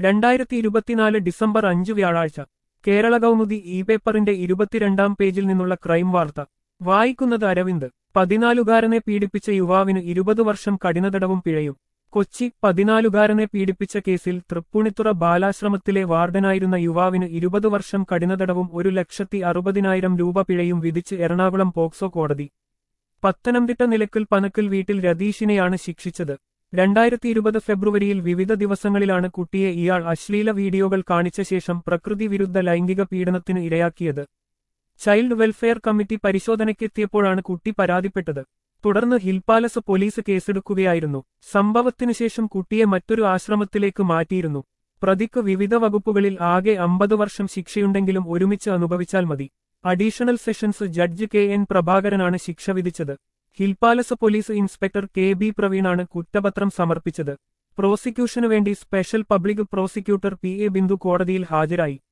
രണ്ടായിരത്തി ഇരുപത്തിനാല് ഡിസംബർ അഞ്ച് വ്യാഴാഴ്ച കേരള കൗമുദി ഇ പേപ്പറിന്റെ ഇരുപത്തിരണ്ടാം പേജിൽ നിന്നുള്ള ക്രൈം വാർത്ത വായിക്കുന്നത് അരവിന്ദ് പതിനാലുകാരനെ പീഡിപ്പിച്ച യുവാവിന് ഇരുപത് വർഷം കഠിനതടവും പിഴയും കൊച്ചി പതിനാലുകാരനെ പീഡിപ്പിച്ച കേസിൽ തൃപ്പൂണിത്തുറ ബാലാശ്രമത്തിലെ വാർഡനായിരുന്ന യുവാവിന് ഇരുപത് വർഷം കഠിനതടവും ഒരു ലക്ഷത്തി അറുപതിനായിരം രൂപ പിഴയും വിധിച്ച് എറണാകുളം പോക്സോ കോടതി പത്തനംതിട്ട നിലക്കൽ പനക്കൽ വീട്ടിൽ രതീഷിനെയാണ് ശിക്ഷിച്ചത് രണ്ടായിരത്തി ഇരുപത് ഫെബ്രുവരിയിൽ വിവിധ ദിവസങ്ങളിലാണ് കുട്ടിയെ ഇയാൾ അശ്ലീല വീഡിയോകൾ കാണിച്ച ശേഷം പ്രകൃതി വിരുദ്ധ ലൈംഗിക പീഡനത്തിന് ഇരയാക്കിയത് ചൈൽഡ് വെൽഫെയർ കമ്മിറ്റി പരിശോധനയ്ക്കെത്തിയപ്പോഴാണ് കുട്ടി പരാതിപ്പെട്ടത് തുടർന്ന് ഹിൽപാലസ് പോലീസ് കേസെടുക്കുകയായിരുന്നു സംഭവത്തിനു ശേഷം കുട്ടിയെ മറ്റൊരു ആശ്രമത്തിലേക്ക് മാറ്റിയിരുന്നു പ്രതിക്ക് വിവിധ വകുപ്പുകളിൽ ആകെ അമ്പത് വർഷം ശിക്ഷയുണ്ടെങ്കിലും ഒരുമിച്ച് അനുഭവിച്ചാൽ മതി additional sessions judge K N പ്രഭാകരനാണ് ശിക്ഷ വിധിച്ചത് Hill Palace police inspector K B പ്രവീണാണ് കുറ്റപത്രം സമർപ്പിച്ചത് പ്രോസിക്യൂഷനു വേണ്ടി special public prosecutor P A Bindu കോടതിയിൽ ഹാജരായി